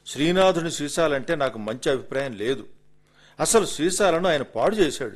శ్రీనాథుని సీసాలంటే నాకు మంచి అభిప్రాయం లేదు అసలు సీసాలను ఆయన పాడు చేశాడు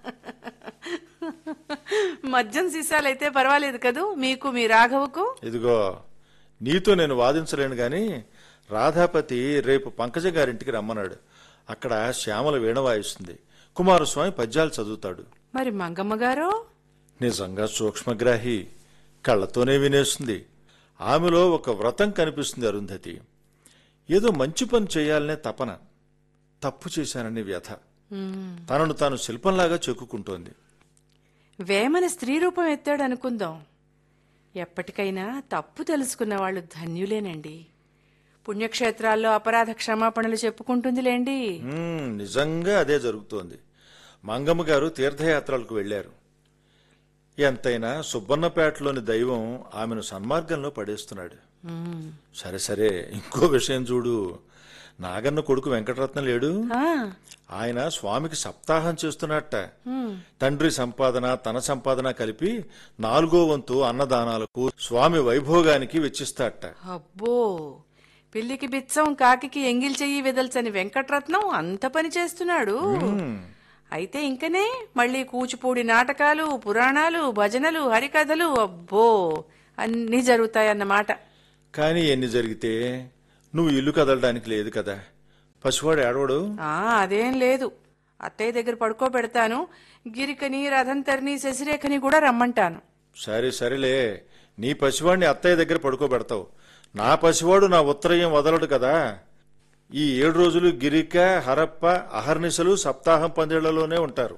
మద్యం సీసాలైతే పర్వాలేదు కదూ మీకు మీ రాఘవకు ఇదిగో నీతో నేను వాదించలేను గాని రాధాపతి రేపు పంకజ గారింటికి రమ్మన్నాడు అక్కడ శ్యామల వీణ వాయిస్తుంది కుమారస్వామి పద్యాలు చదువుతాడు మరి మంగమ్మ గారు నిజంగా సూక్ష్మగ్రాహి కళ్ళతోనే వినేస్తుంది ఆమెలో ఒక వ్రతం కనిపిస్తుంది అరుంధతి ఏదో మంచి పని చేయాలనే తపన తప్పు చేశానని వ్యథ తనను తాను శిల్పంలాగా చెక్కుకుంటోంది వేమన స్త్రీ రూపం ఎత్తాడు అనుకుందాం ఎప్పటికైనా తప్పు తెలుసుకున్న వాళ్ళు ధన్యులేనండి పుణ్యక్షేత్రాల్లో అపరాధ క్షమాపణలు చెప్పుకుంటుందిలేండి మ్మ్, నిజంగా అదే జరుగుతోంది మంగమ్మ గారు తీర్థయాత్రలకు వెళ్లారు ఎంతైనా సుబ్బన్నపేటలోని దైవం ఆమెను సన్మార్గంలో పడేస్తున్నాడు సరే సరే ఇంకో విషయం చూడు నాగన్న కొడుకు వెంకటరత్నం లేడు ఆ, ఆయన స్వామికి సప్తాహం చేస్తున్నట్ట తండ్రి సంపాదన తన సంపాదన కలిపి నాలుగో వంతు అన్నదానాలకు స్వామి వైభోగానికి వెచ్చిస్తాట అబ్బో పిల్లికి బిచ్చం కాకికి ఎంగిల్ చెయ్యి వెదల్చని వెంకట్రత్నం అంత పని చేస్తున్నాడు అయితే ఇంకనే మళ్ళీ కూచిపూడి నాటకాలు పురాణాలు భజనలు హరికథలు అబ్బో అన్నీ జరుగుతాయన్నమాట కానీ ఎన్ని జరిగితే నువ్వు ఇల్లు కదలడానికి లేదు కదా పసివాడు ఏడవడు ఆ అదేం లేదు అత్తయ్య దగ్గర పడుకోబెడతాను గిరికని రథంతరిని శశిరేఖని కూడా రమ్మంటాను సరే సరేలే నీ పసివాడిని అత్తయ్య దగ్గర పడుకోబెడతావు నా పసివాడు నా ఉత్తరయం వదలడు కదా ఈ ఏడు రోజులు గిరిక హరప్ప అహర్నిశలు సప్తాహం పందేళ్లలోనే ఉంటారు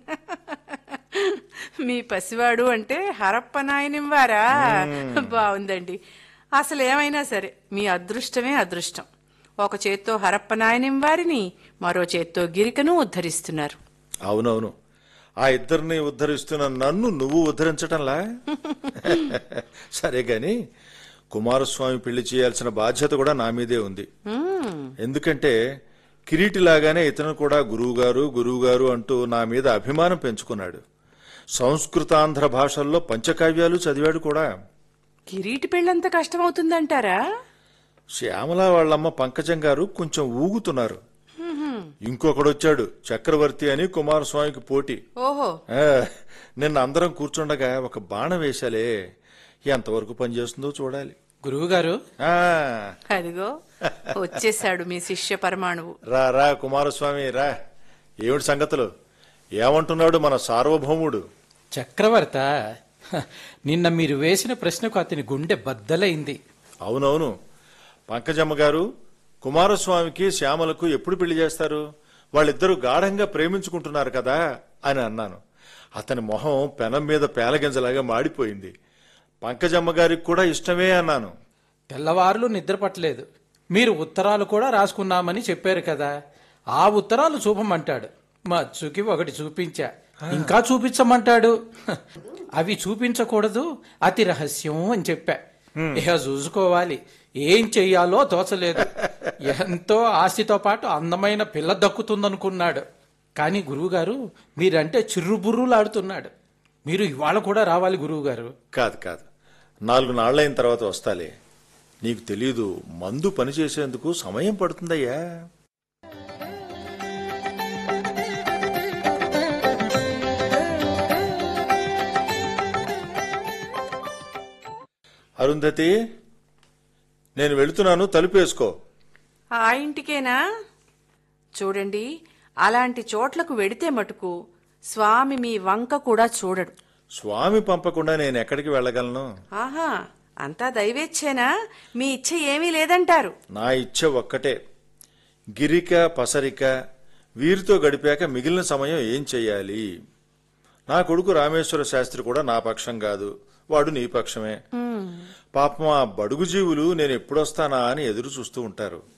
మీ పసివాడు అంటే హరప్ప నాయనింవారా బాగుందండి అసలు ఏమైనా సరే మీ అదృష్టమే అదృష్టం ఒక చేత్తో హరప్ప నాయనింవారిని మరో చేత్తో గిరికను ఉద్ధరిస్తున్నారు అవునవును ఆ ఇద్దరిని ఉద్ధరిస్తున్న నన్ను నువ్వు ఉద్ధరించటంలా సరే గాని కుమారస్వామి పెళ్లి చేయాల్సిన బాధ్యత కూడా నా మీదే ఉంది మ్మ్. ఎందుకంటే కిరీటిలాగానే ఇతను కూడా గురువుగారు గురువుగారు అంటూ నా మీద అభిమానం పెంచుకున్నాడు సంస్కృతాంధ్ర భాషల్లో పంచకావ్యాలు చదివాడు కూడా కిరీటి పెళ్ళంత కష్టమవుతుందంటారా శ్యామల వాళ్ళమ్మ పంకజం గారు కొంచెం ఊగుతున్నారు ఇంకొకడొచ్చాడు చక్రవర్తి అని కుమారస్వామికి పోటీ ఓహో ఆ, నిన్న అందరం కూర్చుండగా ఒక బాణం వేశాలే ఎంతవరకు పనిచేస్తుందో చూడాలి గురువుగారు ఆ అదిగో వచ్చేశాడు మీ శిష్య పరమాణువు రా రా కుమారస్వామి రా ఏమిటి సంగతులు ఏమంటున్నాడు మన సార్వభౌముడు చక్రవర్త హ, నిన్న మీరు వేసిన ప్రశ్నకు అతని గుండె బద్దలైంది అవునవును పంకజమ్మ గారు కుమారస్వామికి శ్యామలకు ఎప్పుడు పెళ్లి చేస్తారు వాళ్ళిద్దరూ గాఢంగా ప్రేమించుకుంటున్నారు కదా అని అన్నాను అతని మొహం పెనం మీద పేలగింజలాగా మాడిపోయింది పంకజమ్మ గారికి కూడా ఇష్టమే అన్నాను తెల్లవారులు నిద్ర పట్టలేదు మీరు ఉత్తరాలు కూడా రాసుకున్నామని చెప్పారు కదా ఆ ఉత్తరాలు చూపమంటాడు మచ్చుకి ఒకటి చూపించా ఇంకా చూపించమంటాడు హ, అవి చూపించకూడదు అతి రహస్యం అని చెప్పా ఇక చూసుకోవాలి ఏం చెయ్యాలో తోచలేదు ఎంతో ఆస్తితో పాటు అందమైన పిల్ల దక్కుతుందనుకున్నాడు కానీ గురువుగారు మీరంటే చిర్రుబుర్రులాడుతున్నాడు మీరు ఇవాళ కూడా రావాలి గురువుగారు కాదు కాదు నాలుగు నాళ్లైన తర్వాత వస్తాలే నీకు తెలీదు మందు పనిచేసేందుకు సమయం పడుతుందయ్యా అరుంధతి నేను వెళుతున్నాను తలుపేసుకో ఆ ఇంటికేనా చూడండి అలాంటి చోట్లకు వెడితే మటుకు స్వామి మీ వంక కూడా చూడడు స్వామి పంపకుండా నేను ఎక్కడికి వెళ్ళగలను ఆహా అంతా దైవేచ్ఛేనా మీ ఇచ్చ ఏమీ లేదంటారు నా ఇచ్చ ఒక్కటే గిరిక పసరిక వీరితో గడిపాక మిగిలిన సమయం ఏం చెయ్యాలి నా కొడుకు రామేశ్వర శాస్త్రి కూడా నా పక్షం కాదు వాడు నీ పక్షమే పాపం ఆ బడుగు జీవులు నేను ఎప్పుడొస్తానా అని ఎదురు చూస్తూ ఉంటారు